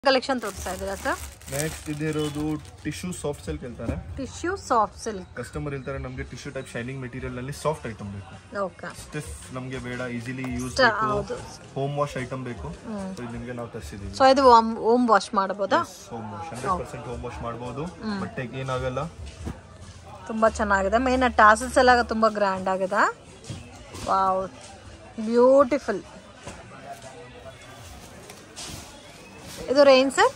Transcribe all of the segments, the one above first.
Collection ತೋರಿಸ್ತಾ ಇದ್ದೀರಾ sir next ಇದಿರೋದು ಟಿಶ್ಯೂ ಸಾಫ್ಟ್ ಸಿಲ್ಕ್ ಹೇಳ್ತಾರೆ ಟಿಶ್ಯೂ ಸಾಫ್ಟ್ ಸಿಲ್ಕ್ ಕಸ್ಟಮರ್ ಹೇಳ್ತಾರೆ ನಮಗೆ ಟಿಶ್ಯೂ ಟೈಪ್ ಶೈನಿಂಗ್ ಮೆಟೀರಿಯಲ್ ನಲ್ಲಿ ಸಾಫ್ಟ್ ಐಟಮ್ ಬೇಕು ಓಕೆ ಸ್ಟಿಫ್ ನಮಗೆ ಬೇಡ ಈಸಿಲಿ ಯೂಸ್ ಟ- ಬೇಕು ಹೌದು. ಹೋಮ್ ವಾಶ್ ಐಟಮ್ ಬೇಕು ಸೊ ಇದು ನಿಮಗೆ ನಾವು ತರಿಸಿದೀವಿ ಸೊ ಇದು ಓಮ್ ವಾಶ್ ಮಾಡಬಹುದಾ home wash hundred percent home wash ಮಾಡ್ಬೋದು ಬಟ್ಟೆಗೆ ಏನಾಗಲ್ಲ ತುಂಬಾ ಚೆನ್ನಾಗಿದೆ ಮೇನ್ ಟಾಸಲ್ಸ್ ಎಲ್ಲ ತುಂಬಾ ಗ್ರ್ಯಾಂಡ್ ಆಗಿದೆ ವಾವ್ ಬ್ಯೂಟಿಫುಲ್ ಇದು range sir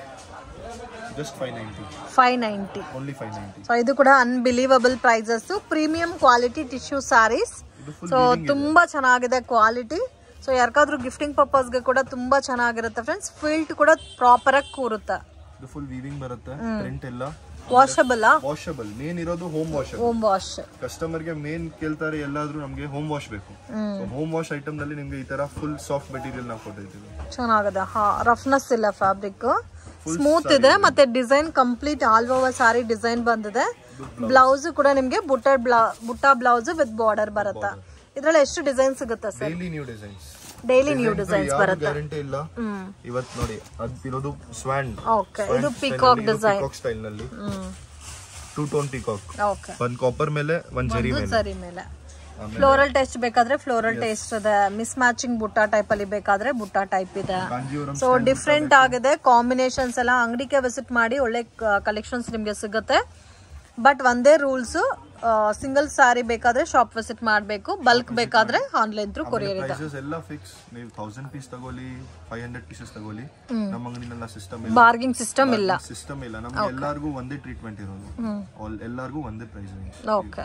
just five ninety five ninety only five ninety so ಇದು ಕೂಡ unbelievable prices premium quality tissue saris ಇದು ಫುಲ್ ಸೊ ತುಂಬಾ ಚೆನ್ನಾಗಿದೆ ಕ್ವಾಲಿಟಿ ಸೊ ಯಾರಿಗಾದ್ರೂ ಗಿಫ್ಟಿಂಗ್ ಪರ್ಪಸ್ಗೆ ಕೂಡ ತುಂಬಾ ಚೆನ್ನಾಗಿರುತ್ತೆ ಫ್ರೆಂಡ್ಸ್ ಫಿಲ್ಟ್ ಕೂಡ ಪ್ರಾಪರ್ ಆಗಿ ಕೂರುತ್ತೆ ಇದು ಫುಲ್ ವೀವಿಂಗ್ ಬರುತ್ತೆ ಪ್ರಿಂಟ್ ಎಲ್ಲ ವಾಷಬಲ್ ವಾಷಬಲ್ ಮೇನ್ ಇರೋದು ಹೋಮ್ ವಾಶ್ ಓಮ್ ವಾಶ್ ಕಸ್ಟಮರ್ಗೆ ಮೇನ್ ಕೇಳ್ತಾರೆ ಎಲ್ಲಾದ್ರೂ ನಮಗೆ ಹೋಮ್ ವಾಶ್ ಬೇಕು ಹೋಮ್ ವಾಶ್ ಐಟಮ್ ನಲ್ಲಿ ನಿಮ್ಗೆ ಈ ತರ ಫುಲ್ ಸಾಫ್ಟ್ ಮೆಟೀರಿಯಲ್ ನಾವು ಕೊಟ್ಟಿದ್ದೀವಿ ಚೆನ್ನಾಗಿದೆ ಹಾ ರಫ್ನೆಸ್ ಇಲ್ಲ ಫ್ಯಾಬ್ರಿಕ್ ಸ್ಮೂತ್ ಇದೆ ಮತ್ತೆ design complete all over sari design ಬಂದಿದೆ ಬ್ಲೌಸ್ ಕೂಡ ನಿಮ್ಗೆ ಬುಟ್ಟ ಬ್ಲೌ ಬುಟ್ಟ ಬ್ಲೌಸ್ ವಿತ್ ಬಾರ್ಡರ್ ಬರುತ್ತೆ ಇದ್ರಲ್ಲಿ ಎಷ್ಟು ಡಿಸೈನ್ ಸಿಗುತ್ತೆ sir daily new designs daily new designs ಬರುತ್ತೆ ಗ್ಯಾರಂಟಿ ಇಲ್ಲ ಹ್ಮ್ ಇವತ್ ನೋಡಿ ಅದ್ ಇರೋದು ಸ್ವ್ಯಾನ್ ಓಕೆ ಇದು ಪಿಕಾಕ್ ಡಿಸೈನ್ ಪಿಕಾಕ್ ಸ್ಟೈಲ್ ನಲ್ಲಿ hmm two tone peacock okay ಒಂದ್ ಕಾಪರ್ ಮೇಲೆ ಒಂದ್ ಜರಿ ಮೇಲೆ ಸರಿ ಮೇಲೆ ಫ್ಲೋರಲ್ ಟೆಸ್ಟ್ ಬೇಕಾದ್ರೆ ಫ್ಲೋರಲ್ ಟೇಸ್ಟ್ ಇದೆ ಮಿಸ್ ಮ್ಯಾಚಿಂಗ್ ಬುಟ್ಟ ಟೈಪ್ ಅಲ್ಲಿ ಬೇಕಾದ್ರೆ ಬುಟ್ಟ ಟೈಪ್ ಇದೆ ಕಾಂಜೀವರಂ ಸೊ ಡಿಫ್ರೆಂಟ್ ಆಗಿದೆ ಕಾಂಬಿನೇಷನ್ಸ್ ಎಲ್ಲ ಅಂಗಡಿಗೆ ವಿಸಿಟ್ ಮಾಡಿ ಒಳ್ಳೆ ಕಲೆಕ್ಷನ್ಸ್ ನಿಮಗೆ ಸಿಗುತ್ತೆ ಬಟ್ ಒಂದೇ ರೂಲ್ಸ್ ಸಿಂಗಲ್ ಸಾರಿ ಬೇಕಾದ್ರೆ ಶಾಪ್ ವಿಸಿಟ್ ಮಾಡಬೇಕು ಬಲ್ಕ್ ಬೇಕಾದ್ರೆ ಆನ್ಲೈನ್ ಥ್ರೂ ಕೊರಿಯರ್ ಇದೆ ಪ್ರೈಸಸ್ ಎಲ್ಲ ಫಿಕ್ಸ್ ನೀವು ತೌಸಂಡ್ ಪೀಸ್ ತಗೊಳ್ಳಿ ಫೈವ್ ಹಂಡ್ರೆಡ್ ಪೀಸಸ್ ತಗೊಳ್ಳಿ ನಮ್ಮ ಅಂಗಡಿನೆಲ್ಲ ಸಿಸ್ಟಮ್ ಇಲ್ಲ ಬಾರ್ಗಿಂಗ್ ಸಿಸ್ಟಮ್ ಇಲ್ಲ ಸಿಸ್ಟಮ್ ಇಲ್ಲ ನಮ್ಗೆ ಎಲ್ಲಾರ್ಗೂ ಒಂದೇ ಟ್ರೀಟ್ಮೆಂಟ್ ಇರೋದು All- ಎಲ್ಲಾರ್ಗೂ ಒಂದೇ ಪ್ರೈಸ್ ಓಕೆ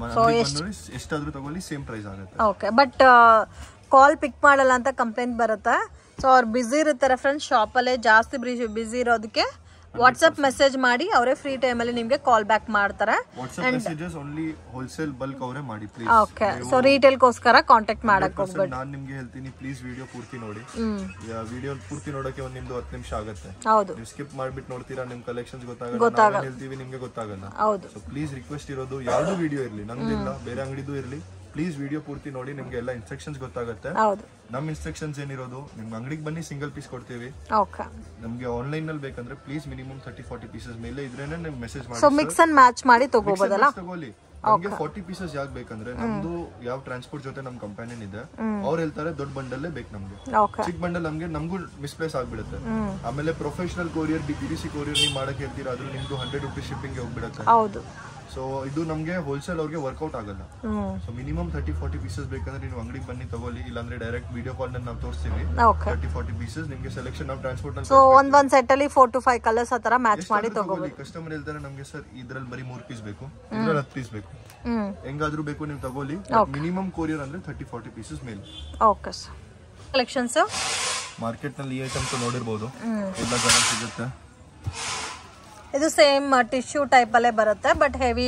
ಎಷ್ಟಾದ್ರೂ ತಗೊಳ್ಳಿ ಸೇಮ್ ಪ್ರೈಸ್ ಆಗುತ್ತೆ ಓಕೆ ಬಟ್ ಕಾಲ್ ಪಿಕ್ ಮಾಡಲ್ಲ ಅಂತ ಕಂಪ್ಲೇಂಟ್ ಬರುತ್ತೆ ಸೊ ಅವ್ರು ಬ್ಯುಸಿ ಇರ್ತಾರೆ ಫ್ರೆಂಡ್ಸ್ ಶಾಪಲ್ಲೇ ಜಾಸ್ತಿ ಬ್ಯುಸಿ ಇರೋದಕ್ಕೆ ವಾಟ್ಸಪ್ ಮೆಸೇಜ್ ಮಾಡಿ ಅವರೇ ಫ್ರೀ ಟೈಮಲ್ಲಿ ನಿಮಗೆ ಕಾಲ್ ಬ್ಯಾಕ್ ಮಾಡ್ತಾರೆ WhatsApp messages only wholesale bulk ಅವರೇ ಮಾಡಿ ಪ್ಲೀಸ್ ಓಕೆ ಸೊ ರೀಟೇಲ್ಗೋಸ್ಕರ ಕಾಂಟ್ಯಾಕ್ಟ್ ಮಾಡಕ್ ಹೋಗ್ಬೇಡಿ ನಾನ್ ನಿಮ್ಗೆ ಹೇಳ್ತೀನಿ ಪ್ಲೀಸ್ ವಿಡಿಯೋ ಪೂರ್ತಿ ನೋಡಿ ಹ್ಮ್ ವಿಡಿಯೋ ಪೂರ್ತಿ ನೋಡಕ್ಕೆ ಒಂದ್ ನಿಮ್ದು ಹತ್ತು ನಿಮಿಷ ಆಗುತ್ತೆ ಹೌದು ನೀವು ಸ್ಕಿಪ್ ಮಾಡ್ಬಿಟ್ಟು ನೋಡ್ತೀರಾ ನಿಮ್ ಕಲೆಕ್ಷನ್ಸ್ ಗೊತ್ತಾಗಲ್ಲ ನಾವೇನ್ ಹೇಳ್ತೀವಿ ನಿಮ್ಗೆ ಗೊತ್ತಾಗಲ್ಲ ಹೌದು ಸೊ ಪ್ಲೀಸ್ ರಿಕ್ವೆಸ್ಟ್ ಇರೋದು ಯಾವ್ದು ವಿಡಿಯೋ ಇರ್ಲಿ ನಂದಿಲ್ಲ ಬೇರೆ ಅಂಗಡಿದು ಇರ್ಲಿ ಪ್ಲೀಸ್ ವಿಡಿಯೋ ಪೂರ್ತಿ ನೋಡಿ ನಿಮ್ಗೆ ಎಲ್ಲ ಇನ್ಸ್ಟ್ರಕ್ಷನ್ಸ್ ಗೊತ್ತಾಗುತ್ತೆ ಹೌದು ನಮ್ ಇನ್ಸ್ಟ್ರಕ್ಷನ್ಸ್ ಏನಿರೋದು ನಿಮ್ಗೆ ಅಂಗಡಿಗೆ ಬನ್ನಿ ಸಿಂಗಲ್ ಪೀಸ್ ಕೊಡ್ತೀವಿ ಓಕೆ ನಮ್ಗೆ ಆನ್ಲೈನ್ ನಲ್ಲಿ ಬೇಕಂದ್ರೆ please minimum thirty forty pieces ಮೇಲೆ ಇದ್ರೇನೆ ನಿಮ್ಗೆ ಮೆಸೇಜ್ ಮಾಡಿ ಸೊ ಮಿಕ್ಸ್ ಅಂಡ್ ಮ್ಯಾಚ್ ಮಾಡಿ ತಗೋಬೋದಲ್ಲ Mixed ತಗೊಳ್ಳಿ ನಮ್ಗೆ ಫಾರ್ಟಿ ಪೀಸಸ್ ಯಾಕೆ ಬೇಕಂದ್ರೆ ನಮ್ದು ಯಾವ ಟ್ರಾನ್ಸ್ಪೋರ್ಟ್ ಜೊತೆ ನಮ್ ಕಂಪ್ಯಾನಿಯನ್ ಇದೆ ಅವ್ರು ಹೇಳ್ತಾರೆ ದೊಡ್ಡ ಬಂಡಲ್ಲೇ ಬೇಕು ನಮ್ಗೆ ಓಕೆ ಚಿಕ್ಕ ಬಂಡಲ್ ನಮ್ಗೆ ನಮಗೂ ಮಿಸ್ಪ್ಲೇಸ್ ಆಗ್ಬಿಡುತ್ತೆ ಆಮೇಲೆ professional courier B B C courier ನೀವು ಮಾಡಕ್ ಹೇಳ್ತೀರಾ ಅದ್ರ ನಿಮ್ದು ಹಂಡ್ರೆಡ್ ರುಪೀಸ್ ಶಿಪ್ಪಿಂಗ್ ಹೋಗ್ಬಿಡುತ್ತೆ ಹೌದು ಸೊ ಇದು ನಮ್ಗೆ ಹೋಲ್ಸೇಲ್ ಅವ್ರಿಗೆ ವರ್ಕೌಟ್ ಆಗಲ್ಲ hmm so minimum thirty forty pieces ಬೇಕಂದ್ರೆ ನೀವು ಅಂಗಡಿಗೆ ಬನ್ನಿ ತಗೊಳ್ಳಿ ಇಲ್ಲಾಂದ್ರೆ ಡೈರೆಕ್ಟ್ ವಿಡಿಯೋ ಕಾಲ್ ನಾವು ತೋರಿಸ್ತೀವಿ ಓಕೆ ತರ್ಟಿ ಫಾರ್ಟಿ ಪೀಸಸ್ ನಿಮ್ಗೆ ಸೆಲೆಕ್ಷನ್ ನಾವು ಟ್ರಾನ್ಸ್ಪೋರ್ಟ್ ನಲ್ಲಿ ಸೊ ಒಂದ್ ಒಂದ್ ಸೆಟ್ ಅಲ್ಲಿ ಫೋರ್ ಟು ಫೈವ್ ಕಲರ್ಸ್ ಆ ತರ ಮ್ಯಾಚ್ ಮಾಡಿ ತಗೋಬೋದು ಕಸ್ಟಮರ್ ಹೇಳ್ತಾರೆ ನಮ್ಗೆ ಸರ್ ಇದ್ರಲ್ಲಿ ಬರೀ ಮೂರ್ ಪೀಸ್ ಬೇಕು ಇದ್ರಲ್ಲಿ ಹತ್ತು ಪೀಸ್ ಬೇಕು ಹ್ಮ್ ಹೆಂಗಾದ್ರೂ ಬೇಕು ನೀವು ತಗೊಳ್ಳಿ ಮಿನಿಮಮ್ ಕೊರಿಯರ್ ಅಂದ್ರೆ ತರ್ಟಿ ಫಾರ್ಟಿ ಪೀಸಸ್ ಮೇಲೆ ಓಕೆ ಸರ್ ಕಲೆಕ್ಷನ್ಸ್ ಮಾರ್ಕೆಟ್ ನಲ್ಲಿ ಈ ಐಟಮ್ಸ್ ನೋಡಿರ್ಬೋದು ಎಲ್ಲ ಜನ ಸಿಗುತ್ತೆ ಇದು ಸೇಮ್ ಟಿಶ್ಯೂ ಟೈಪ್ ಅಲ್ಲೇ ಬರುತ್ತೆ ಬಟ್ ಹೆವಿ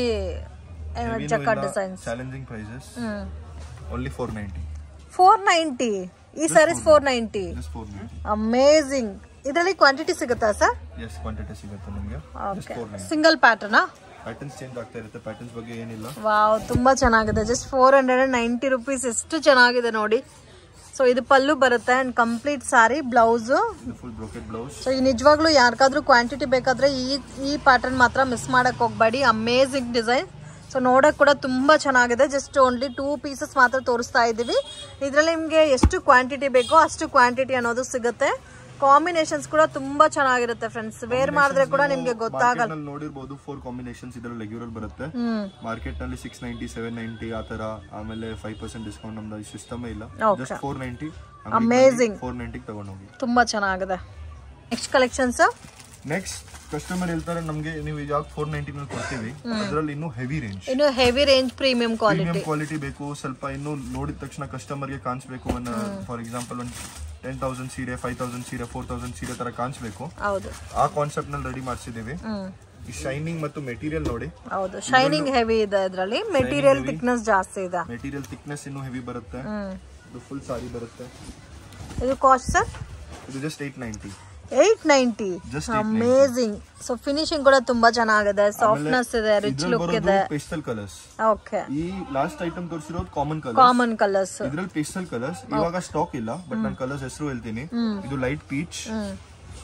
ಜಕ designs challenging prices hmm only four ninety four ninety ಈ saris four ninety just four ninety amazing ಇದರಲ್ಲಿ ಕ್ವಾಂಟಿಟಿ ಸಿಗುತ್ತಾ ಸರ್ ಎಸ್ ಕ್ವಾಂಟಿಟಿ ಸಿಗುತ್ತೆ ನಿಮಗೆ just okay four ninety single ಪ್ಯಾಟರ್ನಾ ಪ್ಯಾಟರ್ನ್ಸ್ ಚೇಂಜ್ ಆಗ್ತಾ ಇರುತ್ತೆ ಪ್ಯಾಟರ್ನ್ಸ್ ಬಗ್ಗೆ ಏನಿಲ್ಲ ವಾವ್ ತುಂಬಾ ಚೆನ್ನಾಗಿದೆ just four hundred and ninety rupees ಎಷ್ಟು ಚೆನ್ನಾಗಿದೆ ನೋಡಿ ಸೊ ಇದು ಪಲ್ಲು ಬರುತ್ತೆ ಅಂಡ್ ಕಂಪ್ಲೀಟ್ ಸಾರಿ ಬ್ಲೌಸು ಇದು ಫುಲ್ ಬ್ರೋಕೆಟ್ ಬ್ಲೌಸ್ ಸೊ ಈ ನಿಜವಾಗ್ಲೂ ಯಾರಿಗಾದ್ರೂ ಕ್ವಾಂಟಿಟಿ ಬೇಕಾದ್ರೆ ಈ ಈ ಪ್ಯಾಟರ್ನ್ ಮಾತ್ರ ಮಿಸ್ ಮಾಡಕ್ ಹೋಗ್ಬೇಡಿ ಅಮೇಝಿಂಗ್ ಡಿಸೈನ್ ಸೊ ನೋಡಕ್ ಕೂಡ ತುಂಬಾ ಚೆನ್ನಾಗಿದೆ ಜಸ್ಟ್ ಓನ್ಲಿ ಟೂ ಪೀಸಸ್ ಮಾತ್ರ ತೋರಿಸ್ತಾ ಇದ್ದೀವಿ ಇದರಲ್ಲಿ ನಿಮಗೆ ಎಷ್ಟು ಕ್ವಾಂಟಿಟಿ ಬೇಕೋ ಅಷ್ಟು ಕ್ವಾಂಟಿಟಿ ಅನ್ನೋದು ಸಿಗುತ್ತೆ ಕಾಂಬಿನೇಷನ್ಸ್ ಕೂಡ ತುಂಬಾ ಚೆನ್ನಾಗಿರುತ್ತೆ ಫ್ರೆಂಡ್ಸ್ ವೇರ್ ಮಾಡಿದ್ರೆ ಕೂಡ ನಿಮ್ಗೆ ಗೊತ್ತಾಗಲ್ಲ ನಲ್ಲಿ ನೋಡಿರ್ಬೋದು ಫೋರ್ ಕಾಂಬಿನೇಷನ್ಸ್ ಇದ್ರಲ್ಲಿ ರೆಗ್ಯುಲರ್ ಬರುತ್ತೆ ಹ್ಮ್ ಮಾರ್ಕೆಟ್ ನಲ್ಲಿ ಸಿಕ್ಸ್ ನೈಂಟಿ ಸೆವೆನ್ ನೈಂಟಿ ಆ ತರ ಆಮೇಲೆ ಫೈವ್ ಪರ್ಸೆಂಟ್ ಡಿಸ್ಕೌಂಟ್ ನಮ್ದು ಸಿಸ್ಟಮ್ ಇಲ್ಲ Okay. Just four ninety Amazing. Four ನೈಂಟಿಗೆ ತಗೊಂಡೋಗಿ ತುಂಬಾ ಚೆನ್ನಾಗಿದೆ ನೆಕ್ಸ್ಟ್ ಕಲೆಕ್ಷನ್ಸ್ ನೆಕ್ಸ್ಟ್ ಕಸ್ಟಮರ್ ಹೇಳ್ತಾರೆ ನಮ್ಗೆ ನೀವು ಯಾಕೆ ಫೋರ್ ನೈಂಟಿ ಮೇಲೆ ಕೊಡ್ತೀವಿ ಅದರಲ್ಲಿ ಇನ್ನೂ ಹೆವಿ ರೇಂಜ್ ಇನ್ನು heavy range premium quality premium quality ಬೇಕು ಸ್ವಲ್ಪ ಇನ್ನು ನೋಡಿದ ತಕ್ಷಣ ಕಸ್ಟಮರ್ಗೆ ಕಾಣಿಸ್ಬೇಕು ಒಂದು ಫಾರ್ ಎಕ್ಸಾಂಪಲ್ ಒಂದು ಟೆನ್ ತೌಸಂಡ್ ಸೀರೆ ಫೈವ್ ತೌಸಂಡ್ ಸೀರೆ ಫೋರ್ ತೌಸಂಡ್ ಸೀರೆ ತರ ಕಾಣಿಸ್ಬೇಕು ಹೌದು ಆ ಕಾನ್ಸೆಪ್ಟ್ ನಲ್ಲಿ ರೆಡಿ ಮಾಡಿಸಿದೀವಿ ಹ್ಮ್ ಈ ಶೈನಿಂಗ್ ಮತ್ತು ಮೆಟೀರಿಯಲ್ ನೋಡಿ ಹೌದು ಶೈನಿಂಗ್ ಹೆವಿ ಇದೆ ಇದರಲ್ಲಿ ಮೆಟೀರಿಯಲ್ ಥಿಕ್ನೆಸ್ ಜಾಸ್ತಿ ಇದೆ ಮೆಟೀರಿಯಲ್ ಥಿಕ್ನೆಸ್ ಇನ್ನೂ ಹೆವಿ ಬರುತ್ತೆ ಹ್ಮ್ ಇದು ಫುಲ್ ಸಾರಿ ಬರುತ್ತೆ ಇದು ಕಾಸ್ಟ್ ಸರ್ ಇದು just eight ninety eight ninety Just amazing so finishing ಕೂಡ ತುಂಬಾ ಚೆನ್ನಾಗಿದೆ ಸಾಫ್ಟ್ನೆಸ್ ಇದೆ ರಿಚ್ ಲುಕ್ ಇದೆ ಪೇಸ್ಟಲ್ ಕಲರ್ಸ್ ಓಕೆ ಈ ಲಾಸ್ಟ್ ಐಟಮ್ ತೋರಿಸಿರೋದು ಕಾಮನ್ ಕಲರ್ ಕಾಮನ್ ಕಲರ್ಸ್ ಇದ್ರಲ್ಲಿ ಪೇಸ್ಟಲ್ ಕಲರ್ಸ್ ಇವಾಗ ಸ್ಟಾಕ್ ಇಲ್ಲ ಬಟ್ ನಾನು ಕಲರ್ಸ್ ಹೆಸರು ಹೇಳ್ತೀನಿ ಇದು ಲೈಟ್ ಪೀಚ್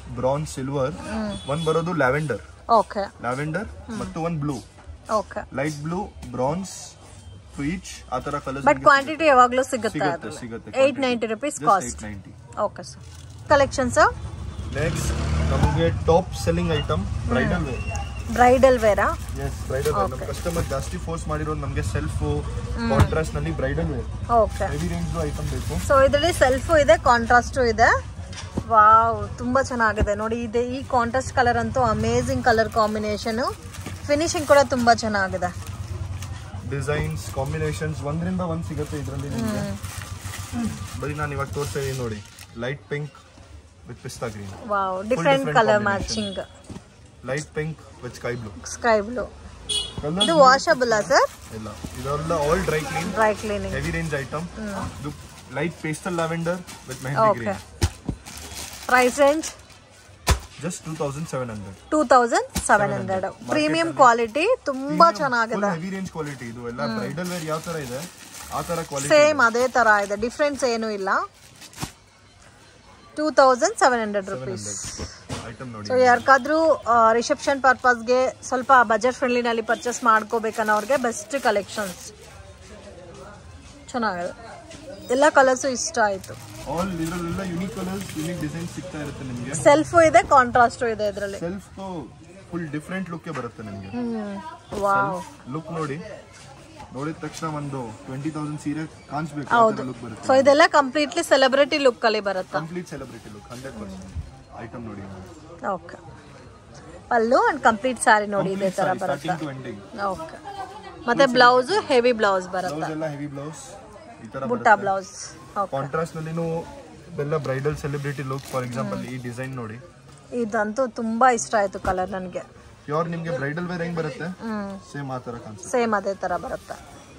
ಬ್ರಾನ್ಸ್ ಸಿಲ್ವರ್ ಒಂದ್ ಬರೋದು ಲ್ಯಾವೆಂಡರ್ ಓಕೆ ಲ್ಯಾವೆಂಡರ್ ಮತ್ತು ಒಂದ್ blue okay light blue bronze peach ಆ ತರ ಕಲರ್ಸ್ ಬಟ್ ಕ್ವಾಂಟಿಟಿ ಯಾವಾಗ್ಲೂ ಸಿಗುತ್ತೆ ಸಿಗುತ್ತೆ ಸಿಗುತ್ತೆ eight ninety rupees cost eight ninety okay sir collection sir next ನಮಗೆ top selling item bridal wear bridal ವೇರಾ ಎಸ್ ಬ್ರೈಡಲ್ ವೇರ್ ನಮ್ಮ ಕಸ್ಟಮರ್ ಜಾಸ್ತಿ ಫೋರ್ಸ್ ಮಾಡಿರೋದು ನಮಗೆ ಸೆಲ್ಫ್ ಕಾಂಟ್ರಾಸ್ಟ್ ನಲ್ಲಿ bridal wear okay heavy range item ಬೇಕು ಸೊ ಇದರಲ್ಲಿ self ಇದೆ ಕಾಂಟ್ರಾಸ್ಟು ಇದೆ ವಾವ್ ತುಂಬಾ ಚೆನ್ನಾಗಿದೆ ನೋಡಿ ಇದೆ ಈ ಕಾಂಟ್ರಾಸ್ಟ್ ಕಲರ್ ಅಂತೂ ಅಮೇಝಿಂಗ್ ಕಲರ್ ಕಾಂಬಿನೇಷನ್ ಫಿನಿಶಿಂಗ್ ಕೂಡ ತುಂಬಾ ಚೆನ್ನಾಗಿದೆ ಡಿಸೈನ್ಸ್ ಕಾಂಬಿನೇಷನ್ಸ್ ಒಂದರಿಂದ ಒಂದ್ ಸಿಗುತ್ತೆ ಇದರಲ್ಲಿ ನಿಮಗೆ ಬರೀ ನಾನು ಇವಾಗ ತೋರಿಸ್ತಾ ಇದೀನಿ ನೋಡಿ light pink with pista green wow different different colour combination. Matching light pink with sky blue sky blue ಇದು ಕಲರ್ ವಾಷಬಲ್ ಸರ್ ಇಲ್ಲ ಇದೆಲ್ಲ all dry clean dry cleaning heavy range item ಇದು light pastel lavender with mehndi okay green price range just two thousand seven hundred two thousand seven hundred premium quality ತುಂಬಾ ಚೆನ್ನಾಗಿದೆ heavy range quality ಇದು ಎಲ್ಲ bridal wear ಯಾವ ತರ ಇದೆ ಆ ತರ ಕ್ವಾಲಿಟಿ ಸೇಮ್ ಅದೇ ತರ ಇದೆ ಡಿಫ್ರೆನ್ಸ್ ಏನೂ ಇಲ್ಲ two thousand seven hundred rupees item ನೋಡಿ ಸೊ ಯಾರಿಗಾದ್ರೂ ರಿಸೆಪ್ಷನ್ ಪರ್ಪಸ್ಗೆ ಸ್ವಲ್ಪ ಬಜೆಟ್ ಫ್ರೆಂಡ್ಲಿನಲ್ಲಿ ಪರ್ಚೇಸ್ ಮಾಡ್ಕೋಬೇಕನ್ನೋರಿಗೆ ಬೆಸ್ಟ್ ಕಲೆಕ್ಷನ್ಸ್ ಚೆನ್ನಾಗಿದೆ ಎಲ್ಲ ಕಲರ್ಸು ಇಷ್ಟ ಆಯಿತು ಆಲ್ ಇದರಲ್ಲೆಲ್ಲ ಯುನಿಕ್ ಕಲರ್ಸ್ ಯುನಿಕ್ ಡಿಸೈನ್ ಸಿಗ್ತಾ ಇರುತ್ತೆ ನಿಮಗೆ ಸೆಲ್ಫು ಇದೆ ಕಾಂಟ್ರಾಸ್ಟು ಇದೆ ಇದರಲ್ಲಿ ಸೆಲ್ಫ್ ಫುಲ್ ಡಿಫ್ರೆಂಟ್ ಲುಕ್ ಬರುತ್ತೆ ನಿಮಗೆ ವಾವ್ ಲುಕ್ ನೋಡಿ ನೋಡಿದ ತಕ್ಷಣ ಒಂದು ಟ್ವೆಂಟಿ ತೌಸಂಡ್ ಸೀರೆ ಕಾಣಿಸ್ಬೇಕು ಹೌದು ಲುಕ್ ಬರುತ್ತೆ ಸೊ ಇದೆಲ್ಲ ಕಂಪ್ಲೀಟ್ಲಿ ಸೆಲೆಬ್ರಿಟಿ ಲುಕ್ ಅಲ್ಲಿ ಬರುತ್ತಾ complete celebrity look hundred percent item ನೋಡಿ okay pallu and complete sari ನೋಡಿ ಇದೇ ತರ ಬರುತ್ತೆ ಸ್ಟಾರ್ಟಿಂಗ್ ಟು ಎಂಡಿಂಗ್ ಓಕೆ ಮತ್ತೆ ಬ್ಲೌಸ್ ಹೆವಿ ಬ್ಲೌಸ್ ಬರುತ್ತೆ ಬ್ಲೌಸ್ ಎಲ್ಲ ಹೆವಿ ಬ್ಲೌಸ್ ಈ ತರ ಬುಟ್ಟ ಬ್ಲೌಸ್ ಓಕೆ ಕಾಂಟ್ರಾಸ್ಟ್ ನಲ್ಲಿ ಎಲ್ಲ bridal celebrity look for example ಈ ಡಿಸೈನ್ ನೋಡಿ ಇದಂತೂ ತುಂಬಾ ಇಷ್ಟ ಆಯ್ತು ಕಲರ್ ನನಗೆ ಪ್ಯೂರ್ ನಿಮ್ಗೆ ಬ್ರೈಡಲ್ ವೇರ್ ಹೆಂಗ್ ಬರುತ್ತೆ ಹ್ಮ್ ಸೇಮ್ ಆ ತರ ಕಾನ್ಸೆಪ್ಟ್ ಸೇಮ್ ಅದೇ ತರ ಬರುತ್ತೆ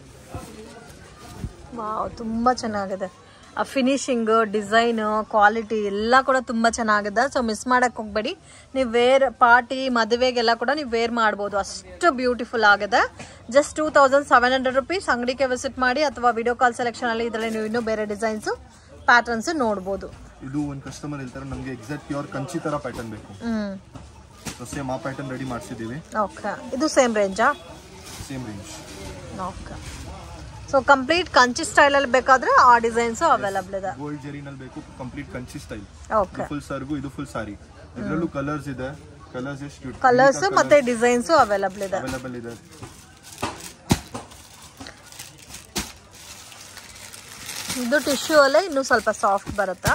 ವಾವ್ ತುಂಬಾ ಚೆನ್ನಾಗಿದೆ ಆ ಫಿನಿಶಿಂಗ್ ಡಿಸೈನ್ ಕ್ವಾಲಿಟಿ ಎಲ್ಲ ಕೂಡ ತುಂಬಾ ಚೆನ್ನಾಗಿದೆ ಸೊ ಮಿಸ್ ಮಾಡಕ್ ಹೋಗ್ಬೇಡಿ ನೀವು ವೇರ್ ಪಾರ್ಟಿ ಮದುವೆಗೆಲ್ಲ ಕೂಡ ನೀವು ವೇರ್ ಮಾಡ್ಬೋದು ಅಷ್ಟು ಬ್ಯೂಟಿಫುಲ್ ಆಗಿದೆ just two thousand seven hundred rupees ಅಂಗಡಿಗೆ ವಿಸಿಟ್ ಮಾಡಿ ಅಥವಾ ವಿಡಿಯೋ ಕಾಲ್ ಸೆಲೆಕ್ಷನ್ ಅಲ್ಲಿ ಇದರಲ್ಲಿ ನೀವು ಇನ್ನೂ ಬೇರೆ ಡಿಸೈನ್ಸ್ ಪ್ಯಾಟರ್ನ್ಸ್ ನೋಡ್ಬೋದು ಇದು ಒಂದು ಕಸ್ಟಮರ್ ಹೇಳ್ತಾರೆ ನಮ್ಗೆ ಎಕ್ಸಾಕ್ಟ್ ಪ್ಯೂರ್ ಕಂಚಿ ತರ ಪ್ಯಾಟರ್ನ್ ಬೇಕು ಹ್ಮ್ ಸೊ ಸೇಮ್ ಆ ಪ್ಯಾಟರ್ನ್ ರೆಡಿ ಮಾಡಿಸಿದೀವಿ ಓಕೆ ಇದು ಸೇಮ್ ರೇಂಜಾ same range okay so complete Kanchi ಸ್ಟೈಲಲ್ಲಿ ಬೇಕಾದ್ರೆ ಆ ಡಿಸೈನ್ಸು ಅವೈಲಬಲ್ ಇದೆ ಗೋಲ್ಡ್ ಜೆರಿನಲ್ಲಿ ಬೇಕು complete Kanchi style okay full ಸರ್ಗು ಇದು ಫುಲ್ ಸಾರಿ ಇದರಲ್ಲೂ ಕಲರ್ಸ್ ಇದೆ ಕಲರ್ಸ್ ಎಷ್ಟು ಕಲರ್ಸ್ ಮತ್ತೆ ಡಿಸೈನ್ಸು ಅವೈಲಬಲ್ ಇದೆ ಅವೈಲಬಲ್ ಇದೆ ಇದು ಟಿಶ್ಯೂ ಅಲ್ಲೇ ಇನ್ನೂ ಸ್ವಲ್ಪ ಸಾಫ್ಟ್ ಬರುತ್ತಾ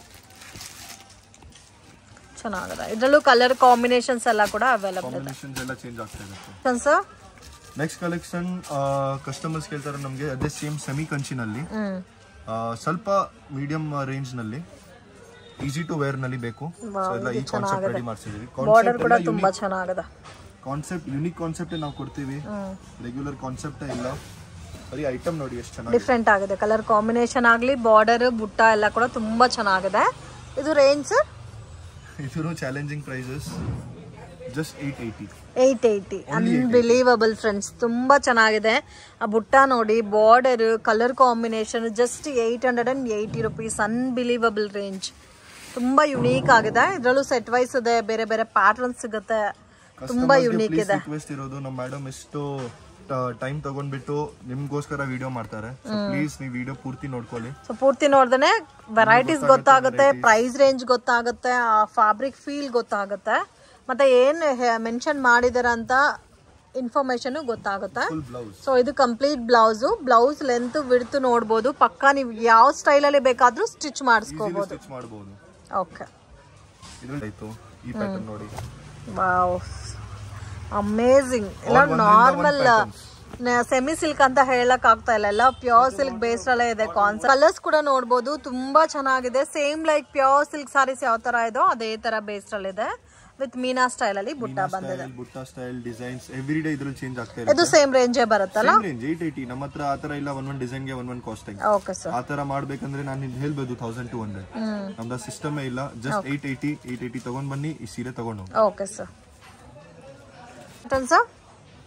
ಚೆನ್ನಾಗಿದೆ ಇದರಲ್ಲೂ ಕಲರ್ ಕಾಂಬಿನೇಷನ್ಸ್ ಎಲ್ಲ ಕೂಡ ಅವೈಲಬಲ್ ಇದೆ ಕಾಂಬಿನೇಷನ್ಸ್ ಎಲ್ಲ ಚೇಂಜ್ ಆಗ್ತಾ ಇರುತ್ತೆ ಸರ್ ನೆಕ್ಸ್ಟ್ ಕಲೆಕ್ಷನ್ ಕಸ್ಟಮರ್ಸ್ ಕೇಳ್ತಾರೆ ನಮಗೆ ಅದೇ ಸೇಮ್ ಸೆಮಿ ಕಂಚಿನಲ್ಲಿ ಹ್ಮ್ ಆ, ಸ್ವಲ್ಪ ಮೀಡಿಯಂ ರೇಂಜ್ ನಲ್ಲಿ ಈಸಿ ಟು ವೇರ್ ನಲ್ಲಿ ಬೇಕು So, ಎಲ್ಲ ಈ ಕಾನ್ಸೆಪ್ಟ್ ರೆಡಿ ಮಾಡಿಸಿದೀವಿ ಬಾರ್ಡರ್ ಕೂಡ ತುಂಬಾ ಚೆನ್ನಾಗಿದೆ ಕಾನ್ಸೆಪ್ಟ್ ಯುನಿಕ್ ಕಾನ್ಸೆಪ್ಟ್ ನಾವು ಕೊಡ್ತೀವಿ ರೆಗ್ಯುಲರ್ ಕಾನ್ಸೆಪ್ಟ್ ಇಲ್ಲ ಬರೀ ಐಟಮ್ ನೋಡಿ ಎಷ್ಟು ಚೆನ್ನಾಗಿ ಡಿಫ್ರೆಂಟ್ ಆಗಿದೆ ಕಲರ್ ಕಾಂಬಿನೇಷನ್ ಆಗಲಿ ಬಾರ್ಡರ್ ಬುಟ್ಟ ಎಲ್ಲ ಕೂಡ ತುಂಬಾ ಚೆನ್ನಾಗಿದೆ ಇದು ರೇಂಜ್ ಸರ್ ಇದ್ರು challenging prices just eight eighty eight eighty unbelievable friends ತುಂಬಾ ಚೆನ್ನಾಗಿದೆ ಆ ಬುಟ್ಟ ನೋಡಿ border colour combination just eight hundred and eighty rupees unbelievable range ತುಂಬಾ ಯುನೀಕ್ ಆಗಿದೆ ಇದರಲ್ಲೂ ಸೆಟ್ ವೈಸ್ ಇದೆ ಬೇರೆ ಬೇರೆ ಪ್ಯಾಟರ್ನ್ ಸಿಗುತ್ತೆ ತುಂಬಾ ಯುನೀಕ್ ಇದೆ ರಿಕ್ವೆಸ್ಟ್ ಇರೋದು ನಮ್ಮ ಮೇಡಮ್ ಎಷ್ಟು ಟೈಮ್ ತಗೊಂಡ್ಬಿಟ್ಟು ನಿಮ್ಗೋಸ್ಕರ ವಿಡಿಯೋ ಮಾಡ್ತಾರೆ ಪ್ಲೀಸ್ ನೀವು ವಿಡಿಯೋ ಪೂರ್ತಿ ನೋಡ್ಕೊಳ್ಳಿ ಸೊ ಪೂರ್ತಿ ನೋಡ್ದೇನೆ ವೆರೈಟೀಸ್ ಗೊತ್ತಾಗುತ್ತೆ ಪ್ರೈಸ್ ರೇಂಜ್ ಗೊತ್ತಾಗುತ್ತೆ ಆ ಫ್ಯಾಬ್ರಿಕ್ ಫೀಲ್ ಗೊತ್ತಾಗುತ್ತೆ ಮತ್ತೆ ಏನ್ ಮೆನ್ಷನ್ ಮಾಡಿದಾರೆ ಅಂತ ಇನ್ಫಾರ್ಮೇಶನ್ ಗೊತ್ತಾಗುತ್ತೆ ಫುಲ್ ಬ್ಲೌಸ್ ಸೊ ಇದು complete blouse blouse length width ನೋಡ್ಬೋದು ಪಕ್ಕಾ ನೀವು ಯಾವ ಸ್ಟೈಲಲ್ಲಿ ಬೇಕಾದ್ರೂ ಸ್ಟಿಚ್ ಮಾಡಿಸ್ಕೋಬಹುದು ಸ್ಟಿಚ್ ಮಾಡಬಹುದು ಓಕೆ ಇದ್ರಲ್ಲಿ ಆಯ್ತು ಈ ಪ್ಯಾಟರ್ನ್ ನೋಡಿ ವಾವ್ ಅಮೇಝಿಂಗ್ ಎಲ್ಲ ಒಂದ್ರಿಂದ ನಾರ್ಮಲ್ ಒಂದ್ ಸೆಮಿ ಸಿಲ್ಕ್ ಅಂತ ಹೇಳಕ್ ಆಗ್ತಾ ಇಲ್ಲ ಎಲ್ಲ ಪ್ಯೂರ್ ಸಿಲ್ಕ್ ಬೇಸ್ಡ್ ಅಲ್ಲೇ ಇದೆ ಕಾನ್ಸೆಪ್ಟ್ ಕಲರ್ಸ್ ಕೂಡ ನೋಡ್ಬೋದು ತುಂಬಾ ಚೆನ್ನಾಗಿದೆ same like pure silk saris ಯಾವ ತರ ಇದೋ ಅದೇ ತರ ಬೇಸ್ಡ್ ಅಲ್ಲಿ ಇದೆ ವಿತ್ ಮೀನಾ ಸ್ಟೈಲ್ ಅಲ್ಲಿ ಬುಟ್ಟ ಬಂದಿದೆ ಸ್ಟೈಲ್ ಬುಟ್ಟ ಸ್ಟೈಲ್ ಡಿಸೈನ್ಸ್ ಎವ್ರಿ ಡೇ ಇದ್ರಲ್ಲಿ ಚೇಂಜ್ ಆಗ್ತಾ ಇದು ಇರುತ್ತೆ ಸೇಮ್ ರೇಂಜೇ ಬರುತ್ತಲ್ಲ ಸೇಮ್ ರೇಂಜ್ ಏಟ್ ಏಯ್ಟಿ ನಮ್ಮ ಹತ್ರ ಆತರ ಇಲ್ಲ ಒನ್ ಒನ್ ಡಿಸೈನ್ಗೆ one one costing okay sir ಆ ತರ ಮಾಡ್ಬೇಕಂದ್ರೆ ನಾನು ನಿಮ್ಗೆ ಹೇಳ್ಬೋದು ತೌಸಂಡ್ ಟು ಹಂಡ್ರೆಡ್ ನಮ್ದು ಸಿಸ್ಟಮೇ ಇಲ್ಲ just eight eighty eight eighty ತಗೊಂಡ್ ಬನ್ನಿ ಈ ಸೀರೆ ತಗೊಂಡು ಹೋಗಿ okay sir sir